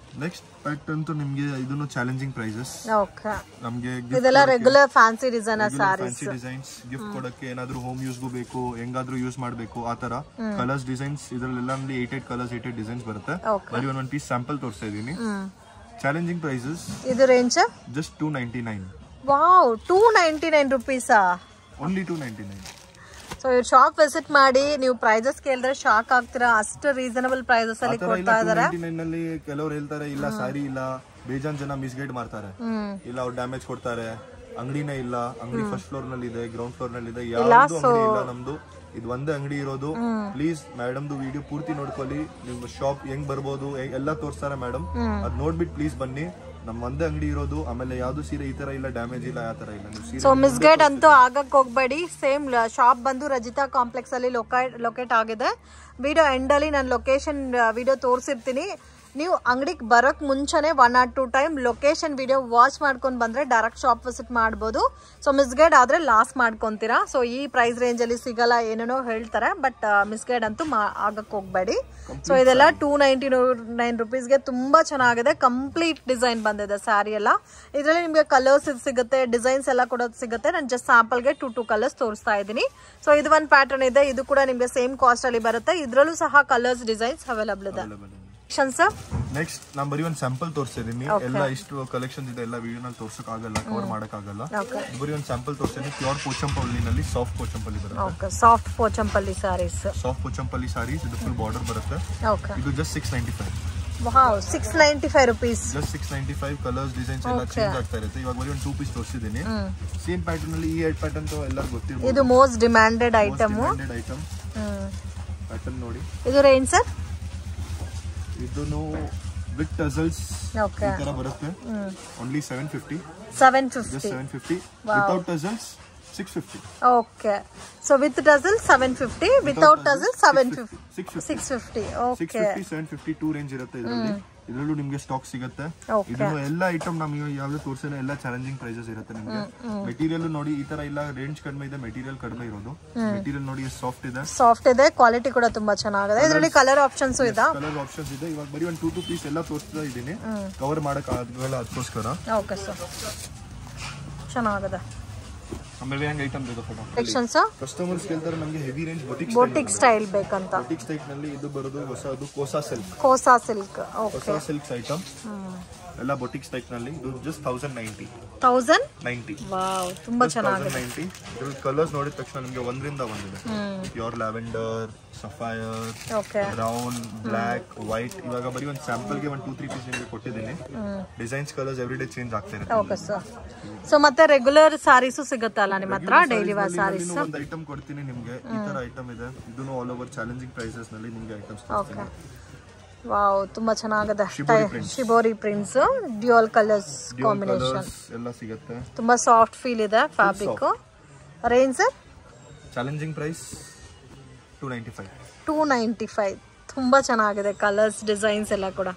next pattern ಅಂತೂ ನಿಮ್ಗೆ ಇದನ್ನು ಚಾಲೆಂಜಿಂಗ್ ಪ್ರೈಸಸ್ ಓಕೆ ನಮ್ಗೆ ಇದೆಲ್ಲ regular fancy design saris fancy designs gift ಕೊಡಕ್ಕೆ ಏನಾದ್ರೂ ಹೋಮ್ ಯೂಸ್ಗೂ ಬೇಕು ಹೆಂಗಾದ್ರೂ ಯೂಸ್ ಮಾಡಬೇಕು ಆ ತರ ಕಲರ್ಸ್ ಡಿಸೈನ್ಸ್ ಇದ್ರಲ್ಲೆಲ್ಲ eight eight colours eight eight designs ಬರುತ್ತೆ Okay. ಬರೀ ಒಂದ್ ಪೀಸ್ ಸ್ಯಾಂಪಲ್ ತೋರಿಸ್ತಾ ಇದೀನಿ ಹ್ಮ್ ಚಾಲೆಂಜಿಂಗ್ ಪ್ರೈಸಸ್ ಇದು range just two ninety nine wow two ninety nine ರುಪೀಸಾ only two ninety nine so ಇವ್ರು ಶಾಪ್ ವಿಸಿಟ್ ಮಾಡಿ ನೀವು ಪ್ರೈಸಸ್ ಕೇಳಿದ್ರೆ ಶಾಕ್ ಆಗ್ತೀರಾ ಅಷ್ಟು ರೀಸನಬಲ್ ಪ್ರೈಸಸ್ ಅಲ್ಲಿ ಆತರ ಇಲ್ಲ ಕೊಡ್ತಾ ಟೂ ಇದಾರೆ ನೈಂಟಿ ನೈನ್ ನಲ್ಲಿ ಕೆಲವ್ರು ಹೇಳ್ತಾರೆ ಇಲ್ಲ ಸಾರಿ ಇಲ್ಲ ಬೇಜಾನ್ ಜನ ಮಿಸ್ಗೈಡ್ ಮಾಡ್ತಾರೆ ಹ್ಮ್ ಇಲ್ಲ ಅವ್ರು ಡ್ಯಾಮೇಜ್ ಕೊಡ್ತಾರೆ ಅಂಗಡಿನೇ ಇಲ್ಲ ಅಂಗಡಿ ಫಸ್ಟ್ ಫ್ಲೋರ್ ನಲ್ಲಿ ಇದೆ ಗ್ರೌಂಡ್ ಫ್ಲೋರ್ ನಲ್ಲಿ ಇದೆ ಯಾವ್ದು ಅಂಗಡಿ ಇಲ್ಲ ನಮ್ದು ಇದು ಒಂದೇ ಅಂಗಡಿ ಇರೋದು ಪ್ಲೀಸ್ ಮೇಡಮ್ದು ವಿಡಿಯೋ ಪೂರ್ತಿ ನೋಡ್ಕೊಳ್ಳಿ ನಿಮ್ ಶಾಪ್ ಹೆಂಗ್ ಬರ್ಬೋದು ಹೆಂಗ್- ಎಲ್ಲ ತೋರಿಸ್ತಾರೆ ಮೇಡಮ್ ಅದ್ ನೋಡ್ಬಿಟ್ಟು ಪ್ಲೀಸ್ ಬನ್ನಿ ನಮ್ ಒಂದೇ ಅಂಗಡಿ ಇರೋದು ಆಮೇಲೆ ಯಾವ್ದು ಸೀರೆ ಈ ತರ ಇಲ್ಲ ಡ್ಯಾಮೇಜ್ ಇಲ್ಲ ಆ ತರ ಇಲ್ಲ ನೀವು ಸೀರೆ ಸೊ ಮಿಸ್ಗೈಡ್ ಅಂತೂ ಆಗಕ್ ಹೋಗ್ಬೇಡಿ ಸೇಮ್ ಶಾಪ್ ಬಂದು ರಜಿತಾ ಕಾಂಪ್ಲೆಕ್ಸ್ ಅಲ್ಲಿ ಲೊಕೇಟ್ ಲೊಕೇಟ್ ಆಗಿದೆ ವಿಡಿಯೋ ಎಂಡ್ ಅಲ್ಲಿ ನಾನು ಲೊಕೇಶನ್ ವಿಡಿಯೋ ತೋರಿಸಿರ್ತೀನಿ ನೀವು ಅಂಗಡಿಗೆ ಬರೋಕ್ ಮುಂಚೆನೆ one or two time location video watch ಮಾಡ್ಕೊಂಡು ಬಂದ್ರೆ ಡೈರೆಕ್ಟ್ ಶಾಪ್ ವಿಸಿಟ್ ಮಾಡ್ಬೋದು ಸೊ ಮಿಸ್ಗೈಡ್ ಆದ್ರೆ ಲಾಸ್ ಮಾಡ್ಕೊಂತೀರಾ ಸೊ ಈ ಪ್ರೈಸ್ ರೇಂಜ್ ಅಲ್ಲಿ ಸಿಗಲ್ಲ ಏನೇನೋ ಹೇಳ್ತಾರೆ ಬಟ್ ಮಿಸ್ಗೈಡ್ ಅಂತೂ ಮಾ- ಆಗಕ್ ಹೋಗ್ಬೇಡಿ ಸೊ ಇದೆಲ್ಲ ಟೂ ನೈಂಟಿ ನೈನ್ ರುಪೀಸ್ಗೆ ತುಂಬಾ ಚೆನ್ನಾಗಿದೆ ಕಂಪ್ಲೀಟ್ ಡಿಸೈನ್ ಬಂದಿದೆ ಸ್ಯಾರಿ ಎಲ್ಲ ಇದರಲ್ಲಿ ನಿಮಗೆ ಕಲರ್ಸ್ ಸಿಗುತ್ತೆ ಡಿಸೈನ್ಸ್ ಎಲ್ಲ ಕೂಡ ಸಿಗುತ್ತೆ ನಾನು ಜಸ್ಟ್ ಸ್ಯಾಂಪಲ್ಗೆ ಟೂ ಟೂ ಕಲರ್ಸ್ ತೋರಿಸ್ತಾ ಇದ್ದೀನಿ ಸೊ ಇದು ಒಂದು ಪ್ಯಾಟರ್ನ್ ಇದೆ ಇದು ಕೂಡ ನಿಮಗೆ ಸೇಮ್ ಕಾಸ್ಟ್ ಅಲ್ಲಿ ಬರುತ್ತೆ ಇದರಲ್ಲೂ ಸಹ ಕಲರ್ಸ್ ಡಿಸೈನ್ಸ್ ಅವೈಲಬಲ್ ಇದೆ ಸರ್ ನೆಕ್ಸ್ಟ್ ನಾನು ಬರೀ ಒಂದು ಸ್ಯಾಂಪಲ್ ತೋರಿಸ್ತಿದ್ದೀನಿ ಎಲ್ಲ ಇಷ್ಟು ಕಲೆಕ್ಷನ್ಸ್ ಇದೆ ಎಲ್ಲ ವಿಡಿಯೋನಲ್ಲಿ ತೋರ್ಸಕ್ ಆಗಲ್ಲ ಕವರ್ ಮಾಡಕ್ ಆಗಲ್ಲ ಓಕೆ ಬರೀ ಒಂದು ಸ್ಯಾಂಪಲ್ ತೋರಿಸ್ತೀನಿ ಪ್ಯೂರ್ ಪೋಚಂಪಲ್ಲಿನಲ್ಲಿ ಸಾಫ್ಟ್ ಪೋಚಂಪಲ್ಲಿ ಬರುತ್ತೆ okay soft Pochampally saris soft Pochampally saris ಇದು ಫುಲ್ ಬಾರ್ಡರ್ ಬರುತ್ತೆ ಓಕೆ ಇದು just six ninety five wow six ninety five rupees just six ninety five colours designs ಎಲ್ಲ ಚೇಂಜ್ ಆಗ್ತಾ ಇರುತ್ತೆ ಇವಾಗ ಬರೀ ಒಂದು ಟೂ ಪೀಸ್ ತೋರಿಸಿದ್ದೀನಿ ಸೇಮ್ ಪ್ಯಾಟರ್ನ್ ಅಲ್ಲಿ ಈ ಎರಡು ಪ್ಯಾಟರ್ನ್ ಎಲ್ಲ ಗೊತ್ತಿರ್ಬೋದು ಇದು most demanded item item pattern ನೋಡಿ ಇದು ರೇಂಜ್ ಸರ್ ಇದನ್ನು ವಿತ್ ಟಸಲ್ಸ್ ಓಕೆ ಈ ತರ ಬರುತ್ತೆ only seven fifty seven just fifty seven fifty without tassels six fifty okay so with tassel seven fifty without tassel seven fifty six fifty six fifty six okay fifty seven fifty to range ಇರುತ್ತೆ ಇದರಲ್ಲಿ ಇದರಲ್ಲೂ ನಿಮ್ಗೆ stock ಸಿಗುತ್ತೆ Okay. ಇದನ್ನು ಎಲ್ಲ item ನಮಗೆ ಯಾವ್ದು ತೋರಿಸಿದ್ರೆ ಎಲ್ಲ ಚಾಲೆಂಜಿಂಗ್ ಪ್ರೈಸಸ್ ಇರುತ್ತೆ ನಿಮಗೆ ಮೆಟೀರಿಯಲ್ ನೋಡಿ ಈ ತರ ಇಲ್ಲ ರೇಂಜ್ ಕಡಿಮೆ ಇದೆ ಮೆಟೀರಿಯಲ್ ಕಡಿಮೆ ಇರೋದು ಮೆಟೀರಿಯಲ್ ನೋಡಿ ಸಾಫ್ಟ್ ಇದೆ ಸಾಫ್ಟ್ ಇದೆ ಕ್ವಾಲಿಟಿ ಕೂಡ ತುಂಬಾ ಚೆನ್ನಾಗಿದೆ ಇದರಲ್ಲಿ ಕಲರ್ ಆಪ್ಷನ್ಸ್ ಇದೆ ಕಲರ್ ಆಪ್ಷನ್ಸ್ ಇದೆ ಇವಾಗ ಬರೀ ಒಂದು ಟೂ ಟೂ ಪೀಸ್ ಎಲ್ಲ ತೋರಿಸ್ತಾ ಇದ್ದೀನಿ ಕವರ್ ಮಾಡಕ್ ಆಗಲ್ಲ ಅದಕ್ಕೋಸ್ಕರ ಓಕೆ ಸರ್ ಚೆನ್ನಾಗಿದೆ ಆಮೇಲೆ ಹೆಂಗ್ ಐಟಮ್ ಬೇಕು ಫೋಟೋ ಸೆಕ್ಷನ್ಸ್ ಕಸ್ಟಮರ್ಸ್ ಕೇಳ್ತಾರೆ ನಮಗೆ heavy range boutique boutique style ಬೇಕಂತ ಬೊಟಿಕ್ ಟೈಪ್ ನಲ್ಲಿ ಇದು ಬರೋದು ಹೊಸದು Kosa silk Kosa silk okay ಹೊಸ ಸಿಲ್ಕ್ಸ್ ಐಟಮ್ ಎಲ್ಲ ಬೊಟಿಕ್ಸ್ ಟೈಪ್ ನಲ್ಲಿ ಇದು just thousand ninety thousand ninety wow ತುಂಬಾ ಚೆನ್ನಾಗಿದೆ ನೈಂಟಿ ಇದ್ರಲ್ಲಿ ಕಲರ್ಸ್ ನೋಡಿದ ತಕ್ಷಣ ನಿಮಗೆ ಒಂದರಿಂದ ಒಂದಿದೆ pure lavender sapphire okay brown black white ಇವಾಗ ಬರೀ ಒಂದು ಸ್ಯಾಂಪಲ್ಗೆ ಒಂದು ಟೂ ತ್ರೀ ಪೀಸ್ ನಿಮಗೆ ಕೊಟ್ಟಿದ್ದೀನಿ designs colours every day change ಆಗ್ತಾ ಇರುತ್ತೆ ಓಕೆ ಸರ್ ಸೊ ಮತ್ತೆ ರೆಗ್ಯುಲರ್ ಸಾರೀಸು ಸಿಗುತ್ತಲ್ಲ ನಿಮ್ಮ ಹತ್ರ ಡೈಲಿ ವೇರ್ ಸಾರೀಸ್ ಒಂದು ಐಟಮ್ ಕೊಡ್ತೀನಿ ನಿಮಗೆ ಈ ತರ ಐಟಮ್ ಇದೆ ಇದನ್ನು ಆಲ್ ಓವರ್ ಚಾಲೆಂಜಿಂಗ್ ಪ್ರೈಸಸ್ ನಲ್ಲಿ ನಿಮಗೆ ಐಟಮ್ಸ್ ಓಕೆ ವಾವ್ ತುಂಬಾ ಚೆನ್ನಾಗಿದೆ shibori prints. Shibori prints dual colours combination colours ಎಲ್ಲ ಸಿಗುತ್ತೆ ತುಂಬಾ ಸಾಫ್ಟ್ ಫೀಲ್ ಇದೆ fabric range sir challenging price two ninety five two ninety five ತುಂಬಾ ಚೆನ್ನಾಗಿದೆ ಕಲರ್ಸ್ ಡಿಸೈನ್ಸ್ ಎಲ್ಲ ಕೂಡ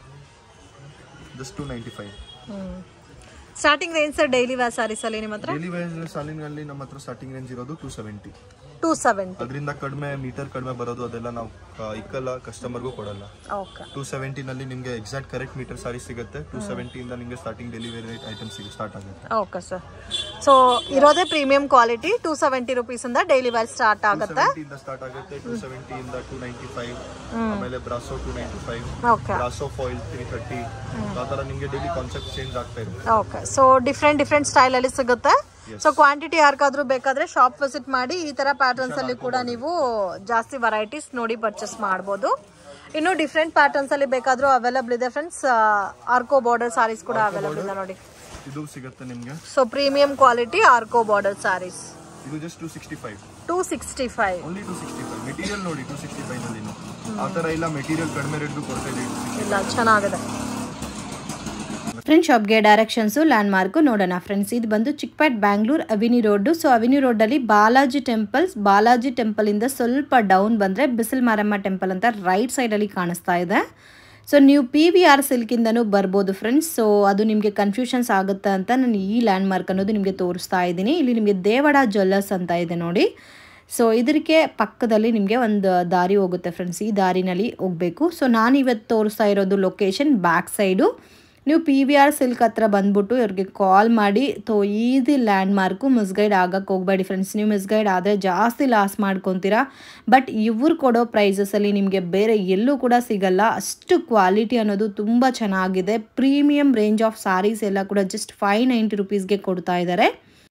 just two ninety five starting range sir daily wear saris ಅಲ್ಲಿ ನಿಮ್ಮ ಹತ್ರ ಡೈಲಿ ವೇರ್ ಸಾಲಿನಲ್ಲಿ ನಮ್ಮ ಹತ್ರ ಸ್ಟಾರ್ಟಿಂಗ್ ರೇಂಜ್ ಇರೋದು ಟೂ ಸೆವೆಂಟಿ ಟೂ ಸೆವೆಂಟಿ ಅದರಿಂದ ಕಡಿಮೆ ಮೀಟರ್ ಕಡಿಮೆ ಬರೋದು ಅದೆಲ್ಲ ನಾವು ಆ, ಇಕ್ಕಲ್ಲ ಕಸ್ಟಮರ್ಗೂ ಕೊಡಲ್ಲ ಓಕೆ ಟೂ ಸೆವೆಂಟಿನಲ್ಲಿ ನಿಮಗೆ ಎಕ್ಸಾಕ್ಟ್ ಕರೆಕ್ಟ್ ಮೀಟರ್ ಸಾರಿ ಸಿಗುತ್ತೆ ಟೂ ಸೆವೆಂಟಿಯಿಂದ ನಿಮಗೆ starting delivery rate items start ಆಗುತ್ತೆ ಓಕೆ ಸರ್ ಸೊ ಇರೋದೇ premium quality two seventy rupees ಇಂದ ಡೈಲಿ ವೇರ್ ಸ್ಟಾರ್ಟ್ ಆಗುತ್ತೆ ಸೆವೆಂಟಿಯಿಂದ ಸ್ಟಾರ್ಟ್ ಆಗುತ್ತೆ ಟೂ ಸೆವೆಂಟಿಯಿಂದ ಟೂ ನೈಂಟಿ ಫೈವ್ ಆಮೇಲೆ brasso two ninety five okay brasso foil three thirty ಆ ಥರ ನಿಮಗೆ ಡೈಲಿ ಕಾನ್ಸೆಪ್ಟ್ ಚೇಂಜ್ ಆಗ್ತಾ ಇರುತ್ತೆ okay so different different style ಅಲ್ಲಿ ಸಿಗುತ್ತೆ ಸೊ ಕ್ವಾಂಟಿಟಿ ಯಾರಿಗಾದ್ರೂ ಬೇಕಾದ್ರೆ ಶಾಪ್ ವಿಸಿಟ್ ಮಾಡಿ ಈ ತರ ಪ್ಯಾಟರ್ನ್ಸ್ ಅಲ್ಲಿ ಕೂಡ ನೀವು ಜಾಸ್ತಿ ವೆರೈಟೀಸ್ ನೋಡಿ ಪರ್ಚೇಸ್ ಮಾಡ್ಬೋದು ಇನ್ನು ಡಿಫ್ರೆಂಟ್ ಪ್ಯಾಟರ್ನ್ಸ್ ಅಲ್ಲಿ ಬೇಕಾದ್ರೂ ಅವೈಲಬಲ್ ಇದೆ ಫ್ರೆಂಡ್ಸ್ ಆರ್ಕೋ ಬಾರ್ಡರ್ ಸಾರೀಸ್ ಕೂಡ ಅವೈಲಬಲ್ ಇದೆ ನೋಡಿ ಇದು ಸಿಗುತ್ತೆ ನಿಮಗೆ ಸೊ ಪ್ರೀಮಿಯಂ ಕ್ವಾಲಿಟಿ ಆರ್ಕೋ ಬಾರ್ಡರ್ ಸಾರೀಸ್ ಇದು just two sixty five two sixty five only two sixty five material ನೋಡಿ ಟೂ ಸಿಕ್ಸ್ಟಿ ಫೈವ್ ನಲ್ಲಿ ಆ ಥರ ಇಲ್ಲ ಮೆಟೀರಿಯಲ್ ಕಡಿಮೆ ರೇಟ್ಗೂ ಕೊಡ್ತಾ ಇದೆ ಇಲ್ಲ ಚೆನ್ನಾಗಿದೆ ಫ್ರೆಂಡ್ ಶಾಪ್ಗೆ ಡೈರೆಕ್ಷನ್ಸು ಲ್ಯಾಂಡ್ ಮಾರ್ಕು ನೋಡೋಣ ಫ್ರೆಂಡ್ಸ್ ಇದು ಬಂದು Chickpet Bangalore avenue road so avenue ರೋಡಲ್ಲಿ ಬಾಲಾಜಿ ಟೆಂಪಲ್ಸ್ ಬಾಲಾಜಿ ಟೆಂಪಲಿಂದ ಸ್ವಲ್ಪ ಡೌನ್ ಬಂದರೆ ಬಿಸಿಲ್ ಮಾರಮ್ಮ ಟೆಂಪಲ್ ಅಂತ ರೈಟ್ ಸೈಡಲ್ಲಿ ಕಾಣಿಸ್ತಾ ಇದೆ ಸೊ ನೀವು ಪಿ ವಿ ಆರ್ ಸಿಲ್ಕಿಂದನೂ ಬರ್ಬೋದು ಫ್ರೆಂಡ್ಸ್ ಸೊ ಅದು ನಿಮಗೆ ಕನ್ಫ್ಯೂಷನ್ಸ್ ಆಗುತ್ತೆ ಅಂತ ನಾನು ಈ ಲ್ಯಾಂಡ್ ಮಾರ್ಕ್ ಅನ್ನೋದು ನಿಮಗೆ ತೋರಿಸ್ತಾ ಇದ್ದೀನಿ ಇಲ್ಲಿ ನಿಮಗೆ ದೇವಡ ಜ್ಯುವೆಲ್ಲರ್ಸ್ ಅಂತ ಇದೆ ನೋಡಿ ಸೊ ಇದಕ್ಕೆ ಪಕ್ಕದಲ್ಲಿ ನಿಮಗೆ ಒಂದು ದಾರಿ ಹೋಗುತ್ತೆ ಫ್ರೆಂಡ್ಸ್ ಈ ದಾರಿನಲ್ಲಿ ಹೋಗಬೇಕು ಸೊ ನಾನು ಇವತ್ತು ತೋರಿಸ್ತಾ ಇರೋದು ಲೊಕೇಶನ್ ಬ್ಯಾಕ್ ಸೈಡು ನೀವು ಪಿ ವಿ ಆರ್ ಸಿಲ್ಕ್ ಹತ್ರ ಬಂದ್ಬಿಟ್ಟು ಇವ್ರಿಗೆ ಕಾಲ್ ಮಾಡಿ ತೋ ಈಸಿ ಲ್ಯಾಂಡ್ ಮಾರ್ಕು ಮಿಸ್ಗೈಡ್ ಆಗಕ್ಕೆ ಹೋಗಬೇಡಿ ಫ್ರೆಂಡ್ಸ್ ನೀವು ಮಿಸ್ಗೈಡ್ ಆದರೆ ಜಾಸ್ತಿ ಲಾಸ್ ಮಾಡ್ಕೊತೀರಾ ಬಟ್ ಇವ್ರು ಕೊಡೋ ಪ್ರೈಸಸಲ್ಲಿ ನಿಮಗೆ ಬೇರೆ ಎಲ್ಲೂ ಕೂಡ ಸಿಗಲ್ಲ ಅಷ್ಟು ಕ್ವಾಲಿಟಿ ಅನ್ನೋದು ತುಂಬ ಚೆನ್ನಾಗಿದೆ ಪ್ರೀಮಿಯಂ ರೇಂಜ್ ಆಫ್ ಸಾರೀಸ್ ಎಲ್ಲ ಕೂಡ ಜಸ್ಟ್ ಫೈವ್ ನೈಂಟಿ ರುಪೀಸ್ಗೆ ಕೊಡ್ತಾ ಇದ್ದಾರೆ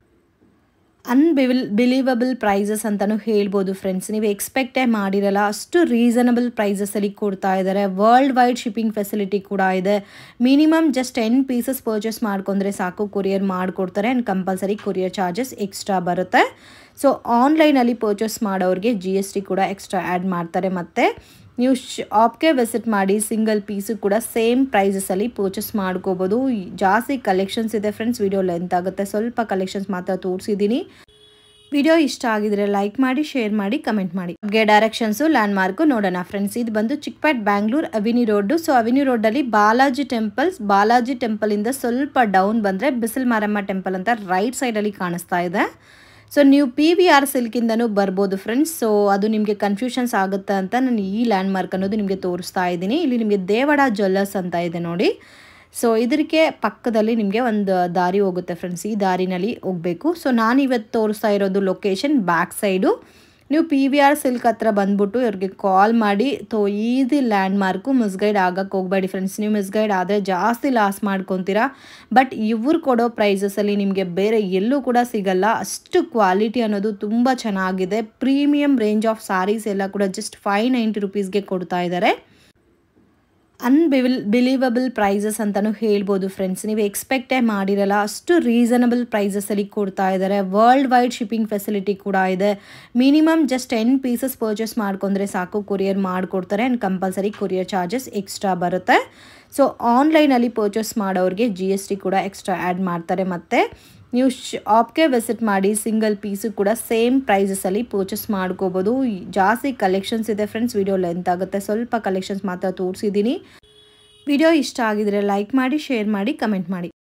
ಅನ್ಬಿಲ್ ಬಿಲೀವಬಲ್ ಪ್ರೈಸಸ್ ಅಂತಲೂ ಹೇಳ್ಬೋದು ಫ್ರೆಂಡ್ಸ್ ನೀವು ಎಕ್ಸ್ಪೆಕ್ಟೇ ಮಾಡಿರಲ್ಲ ಅಷ್ಟು ರೀಸನಬಲ್ ಪ್ರೈಸಸಲ್ಲಿ ಕೊಡ್ತಾ ಇದ್ದಾರೆ ವರ್ಲ್ಡ್ ವೈಡ್ ಶಿಪ್ಪಿಂಗ್ ಫೆಸಿಲಿಟಿ ಕೂಡ ಇದೆ minimum just ten pieces purchase ಮಾಡ್ಕೊಂಡ್ರೆ ಸಾಕು ಕೊರಿಯರ್ ಮಾಡಿಕೊಡ್ತಾರೆ and compulsory courier charges extra ಬರುತ್ತೆ ಸೊ ಆನ್ಲೈನಲ್ಲಿ ಪರ್ಚೇಸ್ ಮಾಡೋರಿಗೆ ಜಿ ಎಸ್ ಟಿ ಕೂಡ ಎಕ್ಸ್ಟ್ರಾ ಆ್ಯಡ್ ಮಾಡ್ತಾರೆ ಮತ್ತು ನೀವು ಶಾಪ್ಗೆ ವಿಸಿಟ್ ಮಾಡಿ ಸಿಂಗಲ್ ಪೀಸು ಕೂಡ ಸೇಮ್ ಪ್ರೈಸಸಲ್ಲಿ ಪರ್ಚೇಸ್ ಮಾಡ್ಕೋಬೋದು ಜಾಸ್ತಿ ಕಲೆಕ್ಷನ್ಸ್ ಇದೆ ಫ್ರೆಂಡ್ಸ್ ವಿಡಿಯೋ ಲೆಂತ್ ಆಗುತ್ತೆ ಸ್ವಲ್ಪ ಕಲೆಕ್ಷನ್ಸ್ ಮಾತ್ರ ತೋರಿಸಿದ್ದೀನಿ ವಿಡಿಯೋ ಇಷ್ಟ ಆಗಿದ್ರೆ ಲೈಕ್ ಮಾಡಿ ಶೇರ್ ಮಾಡಿ ಕಮೆಂಟ್ ಮಾಡಿ ಗೆ ಡೈರೆಕ್ಷನ್ಸು ಲ್ಯಾಂಡ್ ಮಾರ್ಕು ನೋಡೋಣ ಫ್ರೆಂಡ್ಸ್ ಇದು ಬಂದು Chickpet Bangalore avenue road so avenue ರೋಡಲ್ಲಿ ಬಾಲಾಜಿ ಟೆಂಪಲ್ಸ್ ಬಾಲಾಜಿ ಟೆಂಪಲಿಂದ ಸ್ವಲ್ಪ ಡೌನ್ ಬಂದರೆ ಬಿಸಿಲ್ ಮಾರಮ್ಮ ಟೆಂಪಲ್ ಅಂತ ರೈಟ್ ಸೈಡಲ್ಲಿ ಕಾಣಿಸ್ತಾ ಇದೆ ಸೊ ನೀವು ಪಿ ವಿ ಆರ್ ಸಿಲ್ಕಿಂದನೂ ಬರ್ಬೋದು ಫ್ರೆಂಡ್ಸ್ ಸೊ ಅದು ನಿಮಗೆ ಕನ್ಫ್ಯೂಷನ್ಸ್ ಆಗುತ್ತೆ ಅಂತ ನಾನು ಈ ಲ್ಯಾಂಡ್ ಮಾರ್ಕ್ ಅನ್ನೋದು ನಿಮಗೆ ತೋರಿಸ್ತಾ ಇದ್ದೀನಿ ಇಲ್ಲಿ ನಿಮಗೆ ದೇವಡ ಜ್ಯುವೆಲ್ಲರ್ಸ್ ಅಂತ ಇದೆ ನೋಡಿ ಸೊ ಇದಕ್ಕೆ ಪಕ್ಕದಲ್ಲಿ ನಿಮಗೆ ಒಂದು ದಾರಿ ಹೋಗುತ್ತೆ ಫ್ರೆಂಡ್ಸ್ ಈ ದಾರಿನಲ್ಲಿ ಹೋಗಬೇಕು ಸೊ ನಾನು ಇವತ್ತು ತೋರಿಸ್ತಾ ಇರೋದು ಲೊಕೇಶನ್ ಬ್ಯಾಕ್ ಸೈಡು ನೀವು ಪಿ ವಿ ಆರ್ ಸಿಲ್ಕ್ ಹತ್ರ ಬಂದ್ಬಿಟ್ಟು ಇವ್ರಿಗೆ ಕಾಲ್ ಮಾಡಿ ತೋ ಈಸಿ ಲ್ಯಾಂಡ್ ಮಾರ್ಕು ಮಿಸ್ಗೈಡ್ ಆಗಕ್ಕೆ ಹೋಗಬೇಡಿ ಫ್ರೆಂಡ್ಸ್ ನೀವು ಮಿಸ್ಗೈಡ್ ಆದರೆ ಜಾಸ್ತಿ ಲಾಸ್ ಮಾಡ್ಕೊತೀರಾ ಬಟ್ ಇವ್ರು ಕೊಡೋ ಪ್ರೈಸಸಲ್ಲಿ ನಿಮಗೆ ಬೇರೆ ಎಲ್ಲೂ ಕೂಡ ಸಿಗಲ್ಲ ಅಷ್ಟು ಕ್ವಾಲಿಟಿ ಅನ್ನೋದು ತುಂಬ ಚೆನ್ನಾಗಿದೆ ಪ್ರೀಮಿಯಂ ರೇಂಜ್ ಆಫ್ ಸಾರೀಸ್ ಎಲ್ಲ ಕೂಡ ಜಸ್ಟ್ ಫೈವ್ ನೈಂಟಿ ರುಪೀಸ್ಗೆ ಕೊಡ್ತಾ ಇದ್ದಾರೆ ಅನ್ಬಿಲ್ ಬಿಲೀವಬಲ್ ಪ್ರೈಸಸ್ ಅಂತಲೂ ಹೇಳ್ಬೋದು ಫ್ರೆಂಡ್ಸ್ ನೀವು ಎಕ್ಸ್ಪೆಕ್ಟೇ ಮಾಡಿರಲ್ಲ ಅಷ್ಟು ರೀಸನಬಲ್ ಪ್ರೈಸಸಲ್ಲಿ ಕೊಡ್ತಾ ಇದ್ದಾರೆ ವರ್ಲ್ಡ್ ವೈಡ್ ಶಿಪ್ಪಿಂಗ್ ಫೆಸಿಲಿಟಿ ಕೂಡ ಇದೆ minimum just ten pieces purchase ಮಾಡ್ಕೊಂಡ್ರೆ ಸಾಕು ಕೊರಿಯರ್ ಮಾಡಿಕೊಡ್ತಾರೆ and compulsory courier charges extra ಬರುತ್ತೆ ಸೊ ಆನ್ಲೈನಲ್ಲಿ ಪರ್ಚೇಸ್ ಮಾಡೋರಿಗೆ ಜಿ ಎಸ್ ಟಿ ಕೂಡ ಎಕ್ಸ್ಟ್ರಾ ಆ್ಯಡ್ ಮಾಡ್ತಾರೆ ಮತ್ತು ನೀವು ಶಾಪ್ಗೆ ವಿಸಿಟ್ ಮಾಡಿ ಸಿಂಗಲ್ ಪೀಸು ಕೂಡ ಸೇಮ್ ಪ್ರೈಸಸಲ್ಲಿ ಪರ್ಚೇಸ್ ಮಾಡ್ಕೋಬೋದು ಜಾಸ್ತಿ ಕಲೆಕ್ಷನ್ಸ್ ಇದೆ ಫ್ರೆಂಡ್ಸ್ ವಿಡಿಯೋ ಲೆಂತ್ ಆಗುತ್ತೆ ಸ್ವಲ್ಪ ಕಲೆಕ್ಷನ್ಸ್ ಮಾತ್ರ ತೋರಿಸಿದ್ದೀನಿ ವಿಡಿಯೋ ಇಷ್ಟ ಆಗಿದ್ರೆ ಲೈಕ್ ಮಾಡಿ ಶೇರ್ ಮಾಡಿ ಕಮೆಂಟ್ ಮಾಡಿ